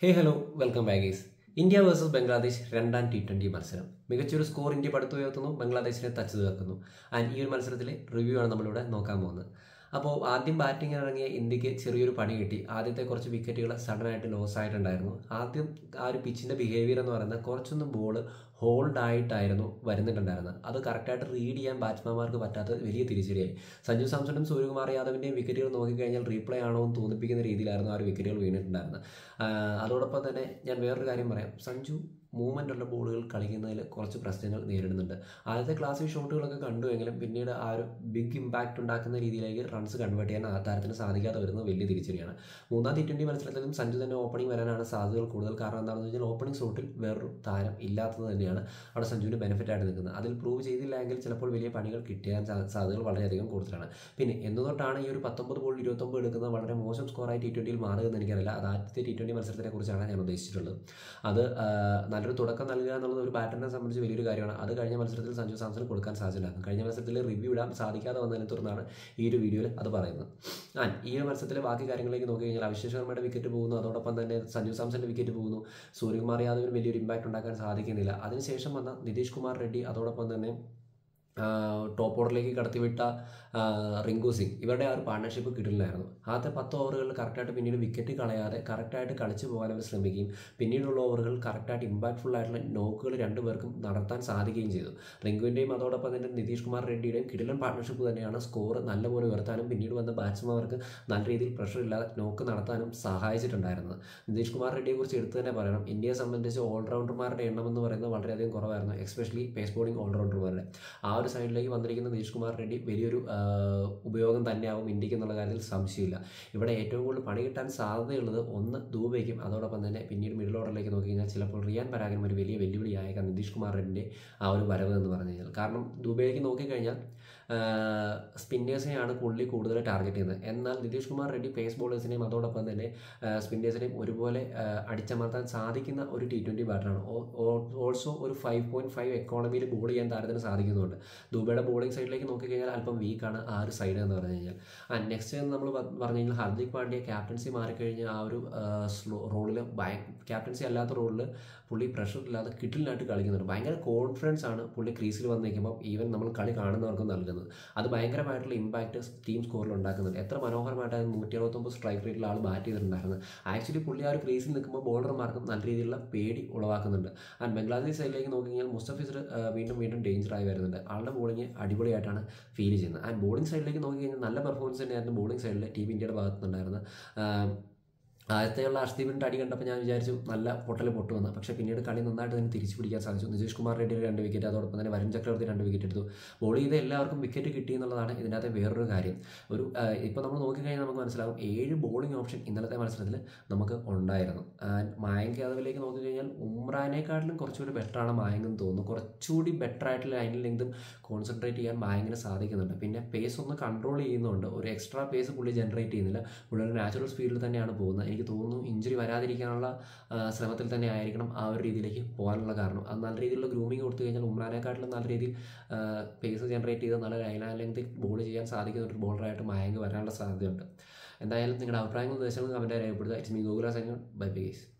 ഹേ hello welcome ബാഗീസ് India versus Bangladesh രണ്ടാം T twenty മത്സരം മികച്ചൊരു സ്കോർ ഇന്ത്യ പടുത്തു ഉയർത്തുന്നു ബംഗ്ലാദേശിനെ ടച്ച് തീർക്കുന്നു ആൻഡ് ഈ ഒരു മത്സരത്തിലെ റിവ്യൂ ആണ് നമ്മളിവിടെ നോക്കാൻ പോകുന്നത് അപ്പോൾ ആദ്യം ബാറ്റിംഗ് ഇറങ്ങിയ ഇന്ത്യക്ക് ചെറിയൊരു പണി കിട്ടി ആദ്യത്തെ കുറച്ച് വിക്കറ്റുകൾ സഡനായിട്ട് ലോസ് ആയിട്ടുണ്ടായിരുന്നു ആദ്യം ആ ഒരു പിച്ചിൻ്റെ ബിഹേവിയർ എന്ന് പറയുന്നത് കുറച്ചൊന്ന് ബോൾ ഹോൾഡ് ആയിട്ടായിരുന്നു വരുന്നിട്ടുണ്ടായിരുന്നത് അത് കറക്റ്റായിട്ട് റീഡ് ചെയ്യാൻ ബാറ്റ്സ്മാൻമാർക്ക് പറ്റാത്ത വലിയ തിരിച്ചടിയായി സഞ്ജു സാംസണും സൂര്യകുമാർ യാദവിൻ്റെയും വിക്കറ്റുകൾ നോക്കിക്കഴിഞ്ഞാൽ റീപ്ലേ ആണോ എന്ന് തോന്നിപ്പിക്കുന്ന രീതിയിലായിരുന്നു ആ ഒരു വിക്കറ്റുകൾ വീണിട്ടുണ്ടായിരുന്നത് ആഹ് അതോടൊപ്പം തന്നെ ഞാൻ വേറൊരു കാര്യം പറയാം സഞ്ജു മൂവ്മെൻ്റ് ഉള്ള ബോളുകൾ കളിക്കുന്നതിൽ കുറച്ച് പ്രശ്നങ്ങൾ നേരിടുന്നുണ്ട് ആദ്യത്തെ ക്ലാസ്സിൽ ഷോട്ടുകളൊക്കെ കണ്ടുവെങ്കിലും പിന്നീട് ആ ഒരു ബിഗ് ഇമ്പാക്റ്റ് ഉണ്ടാക്കുന്ന രീതിയിലേക്ക് റൺസ് കൺവേർട്ട് ചെയ്യാൻ ആ താരത്തിന് സാധിക്കാതെ വരുന്നത് വലിയ തിരിച്ചടിയാണ് മൂന്നാം ടി ട്വൻ്റി മത്സരത്തിലും സഞ്ജു തന്നെ ഓപ്പണിംഗ് വരാനാണ് സാധ്യതകൾ കൂടുതൽ കാരണം എന്താണെന്ന് വെച്ചാൽ ഓപ്പണിംഗ് ഷോട്ടിൽ വേറൊരു താരം ഇല്ലാത്തത് തന്നെയാണ് അവിടെ സഞ്ജുവിന് ബെനിഫിറ്റ് ആയിട്ട് നിൽക്കുന്നത് അതിൽ പ്രൂവ് ചെയ്തില്ല എങ്കിൽ ചിലപ്പോൾ വലിയ പണികൾ കിട്ടാൻ സാ- സാധ്യതകൾ വളരെയധികം കൂടുതലാണ് പിന്നെ എന്തുതൊട്ടാണ് ഈ ഒരു പത്തൊമ്പത് ബോൾ ഇരുപത്തൊമ്പത് എടുക്കുന്നത് വളരെ മോശം സ്കോറായി ടി ട്വൻ്റിയിൽ മാറുകയെന്ന് എനിക്കറിയില്ല അത് ആദ്യത്തെ ടി ട്വൻ്റി മത്സരത്തിനെ കുറിച്ചാണ് ഞാൻ ഉദ്ദേശിച്ചിട്ടുള്ളത് അത് ആ, നല്ലൊരു തുടക്കം നൽകുക എന്നുള്ളത് ഒരു ബാറ്ററിനെ സംബന്ധിച്ച് വലിയൊരു കാര്യമാണ് അത് കഴിഞ്ഞ മത്സരത്തിൽ സഞ്ജു സാംസൺ കൊടുക്കാൻ സാധ്യതയുണ്ടായിരുന്നു കഴിഞ്ഞ മത്സരത്തിൽ റിവ്യൂ ഇടാൻ സാധിക്കാതെ വന്നതിനെ തുടർന്നാണ് ഈ ഒരു വീഡിയോയിൽ അത് പറയുന്നത് ആ ഈ ഒരു മത്സരത്തിലെ ബാക്കി കാര്യങ്ങളിലേക്ക് നോക്കി കഴിഞ്ഞാൽ അഭിഷേക് ശർമ്മയുടെ വിക്കറ്റ് പോകുന്നു അതോടൊപ്പം തന്നെ സഞ്ജു സാംസന്റെ വിക്കറ്റ് പോകുന്നു സൂര്യകുമാർ യാദവിന് വലിയൊരു ഇമ്പാക്റ്റ് ഉണ്ടാക്കാൻ സാധിക്കുന്നില്ല അതിനുശേഷം വന്ന നിതീഷ് കുമാർ റെഡ്ഡി അതോടൊപ്പം തന്നെ ടോപ്പ് ഓർഡറിലേക്ക് കടത്തിവിട്ട ആ, റിങ്കു സിംഗ് ഇവരുടെ ആ ഒരു പാർട്ണർഷിപ്പ് കിട്ടില്ലായിരുന്നു ആദ്യത്തെ പത്ത് ഓവറുകളിൽ കറക്റ്റായിട്ട് പിന്നീട് വിക്കറ്റ് കളയാതെ കറക്റ്റായിട്ട് കളിച്ചു പോകാൻ അവർ ശ്രമിക്കുകയും പിന്നീടുള്ള ഓവറുകൾ കറക്റ്റായിട്ട് ഇമ്പാക്ട്ഫുൾ ആയിട്ടുള്ള നോക്കുകൾ രണ്ടുപേർക്കും നടത്താൻ സാധിക്കുകയും ചെയ്തു റിങ്കുവിൻ്റെയും അതോടൊപ്പം തന്നെ നിതീഷ് കുമാർ റെഡ്ഡിയുടെയും കിടിലൻ പാർട്ണർഷിപ്പ് തന്നെയാണ് സ്കോർ നല്ലപോലെ ഉയർത്താനും പിന്നീട് വന്ന ബാറ്റ്സ്മാർക്ക് നല്ല രീതിയിൽ പ്രഷർ ഇല്ലാതെ നോക്ക് നടത്താനും സഹായിച്ചിട്ടുണ്ടായിരുന്നത് നിതീഷ് കുമാർ റെഡ്ഡിയെ കുറിച്ച് എടുത്തു തന്നെ പറയണം ഇന്ത്യയെ സംബന്ധിച്ച് ഓൾറൗണ്ടർമാരുടെ എണ്ണം എന്ന് പറയുന്നത് വളരെയധികം കുറവായിരുന്നു എസ്പെഷ്യലി പേസ് ബോളിംഗ് ഓൾറൗണ്ടർമാരുടെ ആ ഒരു സൈഡിലേക്ക് വന്നിരിക്കുന്ന നിതീഷ് കുമാർ റെഡ്ഡി വലിയൊരു ആ, ഉപയോഗം തന്നെയാവും ഇന്ത്യക്ക് എന്നുള്ള കാര്യത്തിൽ സംശയമില്ല ഇവിടെ ഏറ്റവും കൂടുതൽ പണി കിട്ടാൻ സാധ്യതയുള്ളത് ഒന്ന് ദൂബയ്ക്കും അതോടൊപ്പം തന്നെ പിന്നീട് മിഡിൽ ഓർഡറിലേക്ക് നോക്കി കഴിഞ്ഞാൽ ചിലപ്പോൾ റിയാൻ പരാഗനും ഒരു വലിയ വെല്ലുവിളിയായേക്കാം നിതീഷ് കുമാർ റെഡ്ഡിൻ്റെ ആ ഒരു വരവ് എന്ന് പറഞ്ഞു കഴിഞ്ഞാൽ കാരണം ദുബൈയിലേക്ക് നോക്കിക്കഴിഞ്ഞാൽ സ്പിന്നേഴ്സിനെയാണ് പുള്ളി കൂടുതൽ ടാർഗറ്റ് ചെയ്യുന്നത് എന്നാൽ നിതീഷ് കുമാർ റെഡ്ഡി പേസ് ബോളേഴ്സിനെയും അതോടൊപ്പം തന്നെ സ്പിന്നേഴ്സിനെയും ഒരുപോലെ ആ, അടിച്ചമർത്താൻ സാധിക്കുന്ന ഒരു ടി ട്വൻ്റി ബാറ്ററാണ് ഓൾസോ ഒരു ഫൈവ് പോയിൻറ്റ് ഫൈവ് എക്കോണമിയിൽ ബോൾ ചെയ്യാൻ താരത്തിന് സാധിക്കുന്നുണ്ട് ദുബൈയുടെ ബോളിംഗ് സൈഡിലേക്ക് നോക്കിക്കഴിഞ്ഞാൽ അല്പം വീക്കാണ് ആ ഒരു സൈഡ് എന്ന് പറഞ്ഞു കഴിഞ്ഞാൽ ആ നെക്സ്റ്റ് നമ്മൾ പറഞ്ഞു കഴിഞ്ഞാൽ ഹാർദിക് പാണ്ഡ്യ ക്യാപ്റ്റൻസി മാറിക്കഴിഞ്ഞ ആ ഒരു സ്ലോ റോളിൽ ഭയ ക്യാപ്റ്റൻസി അല്ലാത്ത റോളിൽ പുള്ളി പ്രഷർ ഇല്ലാതെ കിട്ടിലിനായിട്ട് കളിക്കുന്നുണ്ട് ഭയങ്കര കോൺഫിഡൻസ് ആണ് പുള്ളി ക്രീസിൽ വന്ന് നിൽക്കുമ്പോൾ ഈവൻ നമ്മൾ കളി കാണുന്നവർക്ക് നൽകുന്നത് അത് ഭയങ്കരമായിട്ടുള്ള ഇമ്പാക്റ്റ് ടീം സ്കോറിൽ ഉണ്ടാക്കുന്നുണ്ട് എത്ര മനോഹരമായിട്ടാണ് നൂറ്റി അറുപത്തൊമ്പത് സ്ട്രൈക്ക് റേറ്റിൽ ആൾ ബാറ്റ് ചെയ്തിട്ടുണ്ടായിരുന്നത് ആക്ച്വലി പുള്ളി ആ ഒരു ക്രീസിൽ നിൽക്കുമ്പോൾ ബോളർമാർക്കും നല്ല രീതിയിലുള്ള പേടി ഉളവാക്കുന്നുണ്ട് ആൻഡ് ബംഗ്ലാദേശ് സൈഡിലേക്ക് നോക്കിക്കഴിഞ്ഞാൽ മുസ്തഫിസർ വീണ്ടും വീണ്ടും ഡേഞ്ചറായി വരുന്നുണ്ട് ആളുടെ ബോളിംഗ് അടിപൊളിയായിട്ടാണ് ഫീൽ ചെയ്യുന്നത് ആൻഡ് ബോളിംഗ് സൈഡിലേക്ക് നോക്കിക്കഴിഞ്ഞാൽ നല്ല പെർഫോമൻസ് തന്നെയായിരുന്നു ബോളിംഗ് സൈഡിൽ ടീം ഇന്ത്യയുടെ ഭാഗത്തു നിന്നുണ്ടായിരുന്നത് ആഹ് ആദ്യത്തെയുള്ള അർഷ്ദീപിൻ്റെ അടി കണ്ടപ്പോൾ ഞാൻ വിചാരിച്ചു നല്ല പൊട്ടൽ പൊട്ടുവന്ന് പക്ഷേ പിന്നീട് കളി നന്നായിട്ട് തന്നെ തിരിച്ചു പിടിക്കാൻ സാധിച്ചു നിതീഷ് കുമാർ റെഡ്ഡിയുടെ രണ്ട് വിക്കറ്റ് അതോടൊപ്പം തന്നെ വരുൺ ചക്രവർത്തി രണ്ട് വിക്കറ്റ് എടുത്തു ബോൾ ചെയ്ത് എല്ലാവർക്കും വിക്കറ്റ് കിട്ടി എന്നുള്ളതാണ് ഇതിനകത്തെ വേറൊരു കാര്യം ഒരു ഇപ്പോൾ നമ്മൾ നോക്കിക്കഴിഞ്ഞാൽ നമുക്ക് മനസ്സിലാകും ഏഴ് ബോളിംഗ് ഓപ്ഷൻ ഇന്നലത്തെ മത്സരത്തിൽ നമുക്ക് ഉണ്ടായിരുന്നു ആൻഡ് മായങ്ക് യാദവിലേക്ക് നോക്കിക്കഴിഞ്ഞാൽ ഉമ്രാനെക്കാട്ടിലും കുറച്ചുകൂടി ബെറ്ററാണ് മായങ്ക് എന്ന് തോന്നുന്നു കുറച്ചുകൂടി ബെറ്റർ ആയിട്ടുള്ള ലൈനിൽ ലെങ്തും കോൺസെൻട്രേറ്റ് ചെയ്യാൻ മായങ്കിന് സാധിക്കുന്നുണ്ട് പിന്നെ പേസ് ഒന്ന് കൺട്രോൾ ചെയ്യുന്നുണ്ട് ഒരു എക്സ്ട്രാ പേസ് പുള്ളി ജനറേറ്റ് ചെയ്യുന്നില്ല പുള്ളി ഒരു നാച്ചുറൽ സ്പീഡിൽ തന്നെയാണ് പോകുന്നത് എനിക്ക് തോന്നുന്നു ഇഞ്ചുറി വരാതിരിക്കാനുള്ള ആ, ശ്രമത്തിൽ തന്നെ ആയിരിക്കണം ആ ഒരു രീതിയിലേക്ക് പോകാനുള്ള കാരണം അത് നല്ല രീതിയിലുള്ള ഗ്രൂമിങ് കൊടുത്തു കഴിഞ്ഞാൽ ഉമ്രാനെക്കാട്ടിലും നല്ല രീതിയിൽ പേസ് ജനറേറ്റ് ചെയ്ത് നല്ല ലൈൻ ലെങ്ത് ബോൾ ചെയ്യാൻ സാധിക്കുന്ന ഒരു ബോളറായിട്ട് മയങ്ക് വരാനുള്ള സാധ്യതയുണ്ട് എന്തായാലും നിങ്ങളുടെ അഭിപ്രായങ്ങളും നിർദ്ദേശങ്ങളും കമൻറ്റായി രേഖപ്പെടുത്തുക it's me Gokula sign bye bye guys